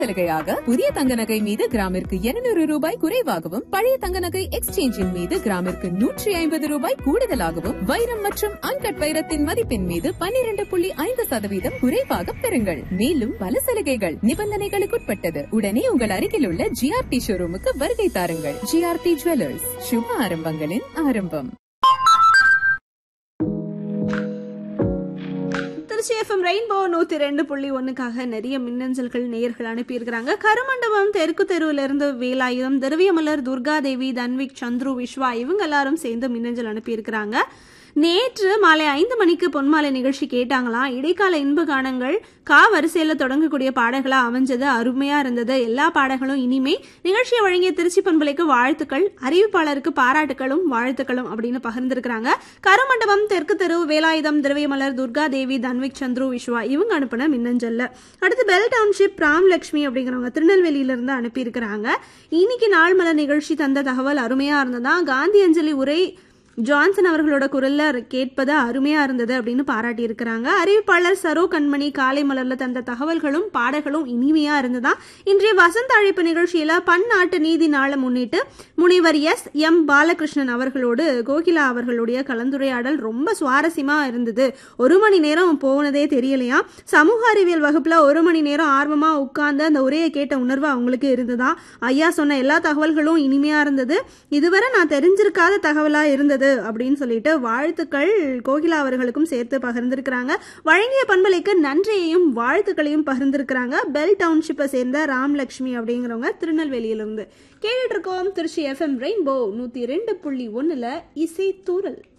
சலுகையாக புதிய தங்க நகை மீது கிராமிற்கு 200 ரூபாய் குறைவாகவும் பழைய தங்க நகை எக்ஸ்சேஞ்சின் மீது கிராமிற்கு நூற்றி ஐம்பது ரூபாய் கூடுதலாகவும் வைரம் மற்றும் அன்கட் வைரத்தின் மதிப்பின் மீது 12.5% புள்ளி ஐந்து சதவீதம் குறைவாக பெறுங்கள் மேலும் பல சலுகைகள் நிபந்தனைகளுக்குட்பட்டது உடனே உங்கள் அருகில் உள்ள ஜிஆர்டி ஷோரூமுக்கு வருகை தாருங்கள் ஜிஆர்டி ஜுவல்லர்ஸ் சுப ஆரம்பங்களின் ஆரம்பம் திருச்சி எஃப்எம் ரெயின்போ நூத்தி ரெண்டு புள்ளி ஒண்ணுக்காக நிறைய மின்னஞ்சல்கள் நேயர்கள் அனுப்பியிருக்கிறாங்க கருமண்டபம் தெற்கு தெருவுல இருந்து வேலாயுதம் திரவியமலர் துர்காதேவி தன்விக் சந்துரு விஸ்வா இவங்க எல்லாரும் சேர்ந்து மின்னஞ்சல் அனுப்பியிருக்கிறாங்க நேற்று மாலை ஐந்து மணிக்கு பொன்மாலை நிகழ்ச்சி கேட்டாங்களாம் இடைக்கால இன்ப கானங்கள் கா வரிசையில தொடங்கக்கூடிய பாடல்களா அமைஞ்சது அருமையா இருந்தது எல்லா பாடல்களும் இனிமே நிகழ்ச்சியை வழங்கிய திருச்சி பண்பலைக்கு வாழ்த்துக்கள் அறிவிப்பாளருக்கு பாராட்டுகளும் வாழ்த்துக்களும் அப்படின்னு பகிர்ந்திருக்கிறாங்க கருமண்டபம் தெற்கு தெரு வேலாயுதம் திரவியமலர் துர்கா தேவி தன்விக் சந்துரு விஸ்வா இவங்க அனுப்பின மின்னஞ்சல்ல அடுத்து பெல் டவுன்ஷிப் ராம்லட்சுமி அப்படிங்கிறவங்க திருநெல்வேலியில இருந்து அனுப்பியிருக்கிறாங்க இன்னைக்கு நாள் மலர் நிகழ்ச்சி தந்த தகவல் அருமையா இருந்ததா காந்தி அஞ்சலி உரை ஜான்சன் அவர்களோட குரல்ல கேட்பது அருமையா இருந்தது அப்படின்னு பாராட்டி இருக்கிறாங்க அறிவிப்பாளர் சரோ கண்மணி காலை மலர்ல தந்த தகவல்களும் பாடல்களும் இனிமையா இருந்ததா இன்றைய வசந்த அழைப்பு நிகழ்ச்சியில பன்னாட்டு நீதி நாளை முன்னிட்டு முனைவர் எஸ் எம் பாலகிருஷ்ணன் அவர்களோடு கோகிலா அவர்களுடைய கலந்துரையாடல் ரொம்ப சுவாரஸ்யமா இருந்தது ஒரு மணி நேரம் போனதே தெரியலையா சமூக அறிவியல் வகுப்புல ஒரு மணி நேரம் ஆர்வமா உட்கார்ந்து அந்த உரையை கேட்ட உணர்வு அவங்களுக்கு இருந்ததா ஐயா சொன்ன எல்லா தகவல்களும் இனிமையா இருந்தது இதுவரை நான் தெரிஞ்சிருக்காத தகவலா இருந்தது அப்படின்னு சொல்லிட்டு வாழ்த்துக்கள் கோகிலா அவர்களுக்கும் சேர்த்து பகிர்ந்திருக்கிறாங்க வழங்கிய பண்பலைக்கு நன்றியையும் வாழ்த்துக்களையும் பகிர்ந்திருக்கிறாங்க பெல் டவுன்ஷிப்பை சேர்ந்த ராம்லட்சுமி அப்படிங்கிறவங்க திருநெல்வேலியிலிருந்து கேட்டுட்டு இருக்கோம் திருச்சி எஃப்எம் ரெயின்போ நூத்தி ரெண்டு புள்ளி ஒண்ணுல இசை தூரல்